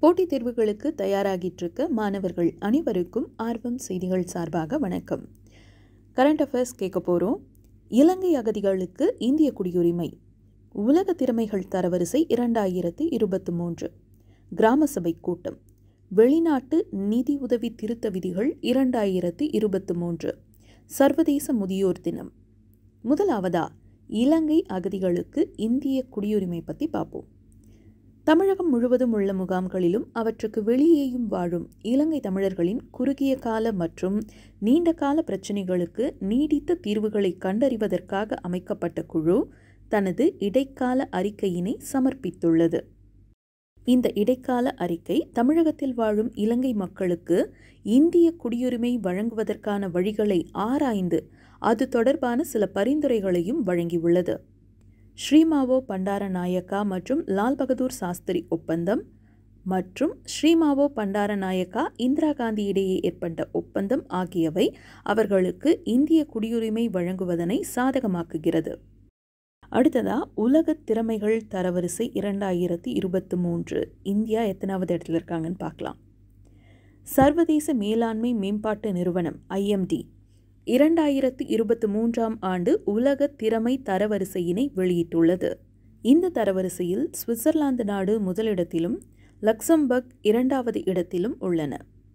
போட்டித் தேர்வுகளுக்கு தயாராகிட்டு இருக்க மாணவர்கள் அனைவருக்கும் ஆர்வம் செய்திகள் சார்பாக வணக்கம் கரண்ட் அஃபேர்ஸ் கேட்க போகிறோம் இலங்கை அகதிகளுக்கு இந்திய குடியுரிமை உலக திறமைகள் தரவரிசை இரண்டாயிரத்தி இருபத்தி மூன்று கிராம சபை கூட்டம் வெளிநாட்டு நிதி உதவி திருத்த விதிகள் இரண்டாயிரத்தி இருபத்தி மூன்று சர்வதேச முதியோர் தினம் முதலாவதா இலங்கை அகதிகளுக்கு இந்திய குடியுரிமை பற்றி பார்ப்போம் தமிழகம் முழுவதும் உள்ள முகாம்களிலும் அவற்றுக்கு வெளியேயும் வாழும் இலங்கை தமிழர்களின் குறுகிய கால மற்றும் நீண்ட கால பிரச்சினைகளுக்கு நீடித்த தீர்வுகளை கண்டறிவதற்காக அமைக்கப்பட்ட குழு தனது இடைக்கால அறிக்கையினை சமர்ப்பித்துள்ளது இந்த இடைக்கால அறிக்கை தமிழகத்தில் வாழும் இலங்கை மக்களுக்கு இந்திய குடியுரிமை வழங்குவதற்கான வழிகளை ஆராய்ந்து அது தொடர்பான சில பரிந்துரைகளையும் வழங்கியுள்ளது ஸ்ரீமாவோ பண்டார நாயக்கா மற்றும் லால் பகதூர் சாஸ்திரி ஒப்பந்தம் மற்றும் ஸ்ரீமாவோ பண்டார நாயக்கா இந்திரா காந்தி இடையே ஏற்பட்ட ஒப்பந்தம் ஆகியவை அவர்களுக்கு இந்திய குடியுரிமை வழங்குவதனை சாதகமாக்குகிறது அடுத்ததா உலக திறமைகள் தரவரிசை இரண்டாயிரத்தி இருபத்தி மூன்று இந்தியா எத்தனாவது இடத்துல இருக்காங்கன்னு பார்க்கலாம் சர்வதேச மேலாண்மை மேம்பாட்டு நிறுவனம் ஐஎம்டி இரண்டாயிரத்தி இருபத்தி மூன்றாம் ஆண்டு உலக திறமை தரவரிசையினை வெளியிட்டுள்ளது இந்த தரவரிசையில் சுவிட்சர்லாந்து நாடு முதலிடத்திலும் லக்சம்பர்க் இரண்டாவது இடத்திலும் உள்ளன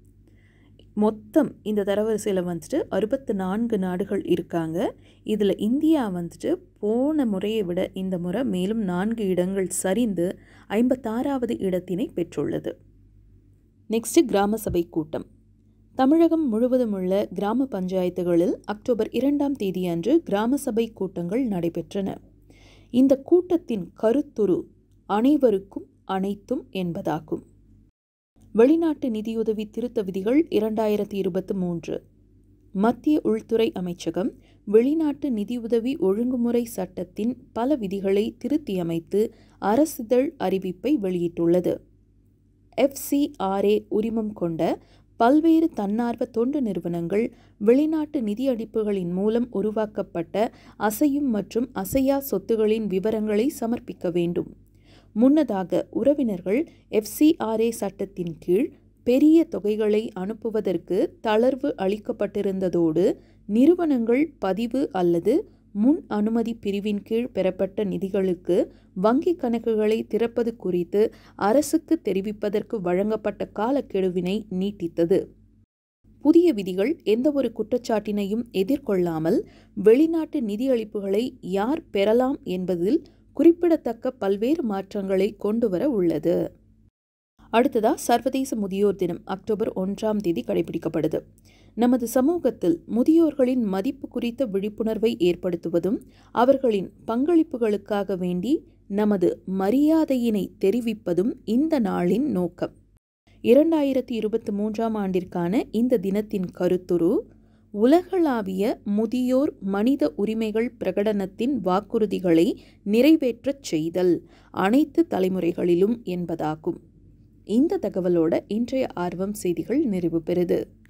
மொத்தம் இந்த தரவரிசையில் வந்துட்டு அறுபத்து நான்கு நாடுகள் இருக்காங்க இதில் இந்தியா வந்துட்டு போன முறையை விட இந்த முறை மேலும் நான்கு இடங்கள் சரிந்து ஐம்பத்தாறாவது இடத்தினை பெற்றுள்ளது நெக்ஸ்ட் கிராம சபை கூட்டம் தமிழகம் முழுவதும் உள்ள கிராம பஞ்சாயத்துகளில் அக்டோபர் இரண்டாம் தேதியன்று கிராம சபை கூட்டங்கள் நடைபெற்றன இந்த கூட்டத்தின் கருத்துரு அனைவருக்கும் அனைத்தும் என்பதாகும் வெளிநாட்டு நிதியுதவி திருத்த விதிகள் இரண்டாயிரத்தி இருபத்தி மூன்று மத்திய உள்துறை அமைச்சகம் வெளிநாட்டு நிதியுதவி ஒழுங்குமுறை சட்டத்தின் பல விதிகளை திருத்தியமைத்து அரசிதழ் அறிவிப்பை வெளியிட்டுள்ளது எஃப்சிஆர்ஏ உரிமம் கொண்ட பல்வேறு தன்னார்வ தொண்டு நிறுவனங்கள் வெளிநாட்டு நிதியளிப்புகளின் மூலம் உருவாக்கப்பட்ட அசையும் மற்றும் அசையா சொத்துகளின் விவரங்களை சமர்ப்பிக்க வேண்டும் முன்னதாக உறவினர்கள் எஃப்சிஆர்ஏ சட்டத்தின் கீழ் பெரிய தொகைகளை அனுப்புவதற்கு தளர்வு அளிக்கப்பட்டிருந்ததோடு நிறுவனங்கள் பதிவு அல்லது முன் அனுமதி பிரிவின் கீழ் பெறப்பட்ட நிதிகளுக்கு வங்கி கணக்குகளை திறப்பது குறித்து அரசுக்கு தெரிவிப்பதற்கு வழங்கப்பட்ட காலக்கெடுவினை நீட்டித்தது புதிய விதிகள் எந்தவொரு குற்றச்சாட்டினையும் எதிர்கொள்ளாமல் வெளிநாட்டு நிதியளிப்புகளை யார் பெறலாம் என்பதில் குறிப்பிடத்தக்க பல்வேறு மாற்றங்களை கொண்டுவர உள்ளது அடுத்ததா சர்வதேச முதியோர் தினம் அக்டோபர் ஒன்றாம் தேதி கடைபிடிக்கப்படுது நமது சமூகத்தில் முதியோர்களின் மதிப்பு குறித்த விழிப்புணர்வை ஏற்படுத்துவதும் அவர்களின் பங்களிப்புகளுக்காக வேண்டி நமது மரியாதையினை தெரிவிப்பதும் இந்த நாளின் நோக்கம் இரண்டாயிரத்தி இருபத்தி மூன்றாம் ஆண்டிற்கான இந்த தினத்தின் கருத்துரு உலகளாவிய முதியோர் மனித உரிமைகள் பிரகடனத்தின் வாக்குறுதிகளை நிறைவேற்றச் செய்தல் அனைத்து தலைமுறைகளிலும் என்பதாகும் இந்த தகவலோட இன்றைய ஆர்வம் செய்திகள் நிறைவு பெறுது